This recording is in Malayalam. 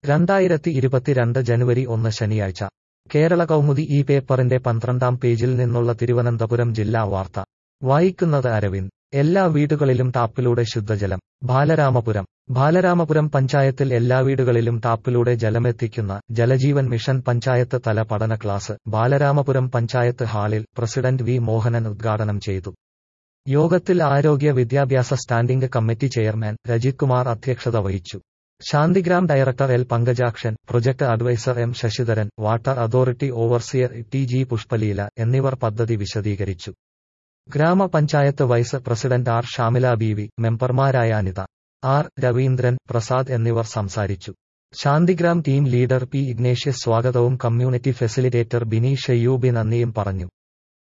രണ്ടായിരത്തി ഇരുപത്തിരണ്ട് ജനുവരി ഒന്ന് ശനിയാഴ്ച കേരള കൗമുദി ഈ പേപ്പറിന്റെ പന്ത്രണ്ടാം പേജിൽ നിന്നുള്ള തിരുവനന്തപുരം ജില്ലാ വാർത്ത വായിക്കുന്നത് അരവിന്ദ് എല്ലാ വീടുകളിലും ടാപ്പിലൂടെ ശുദ്ധജലം ബാലരാമപുരം ബാലരാമപുരം പഞ്ചായത്തിൽ എല്ലാ വീടുകളിലും ടാപ്പിലൂടെ ജലമെത്തിക്കുന്ന ജലജീവൻ മിഷൻ പഞ്ചായത്ത് തല പഠന ക്ലാസ് ബാലരാമപുരം പഞ്ചായത്ത് ഹാളിൽ പ്രസിഡന്റ് വി മോഹനൻ ഉദ്ഘാടനം ചെയ്തു യോഗത്തിൽ ആരോഗ്യ വിദ്യാഭ്യാസ standing committee chairman Rajith Kumar അധ്യക്ഷത വഹിച്ചു Santhigram director L Pankajakshan project adviser M Sasidharan water authority overseer T G Pushpaleela എന്നിവർ പദ്ധതി വിശദീകരിച്ചു ഗ്രാമപഞ്ചായത്ത് vice president R Shamila Beevi മെമ്പർമാരായ അനിത ആർ രവീന്ദ്രൻ പ്രസാദ് എന്നിവർ സംസാരിച്ചു Santhigram team leader P Ignatius സ്വാഗതവും കമ്മ്യൂണിറ്റി ഫെസിലിറ്റേറ്റർ ബിനി ഷെയ്യൂബി നന്ദിയും പറഞ്ഞു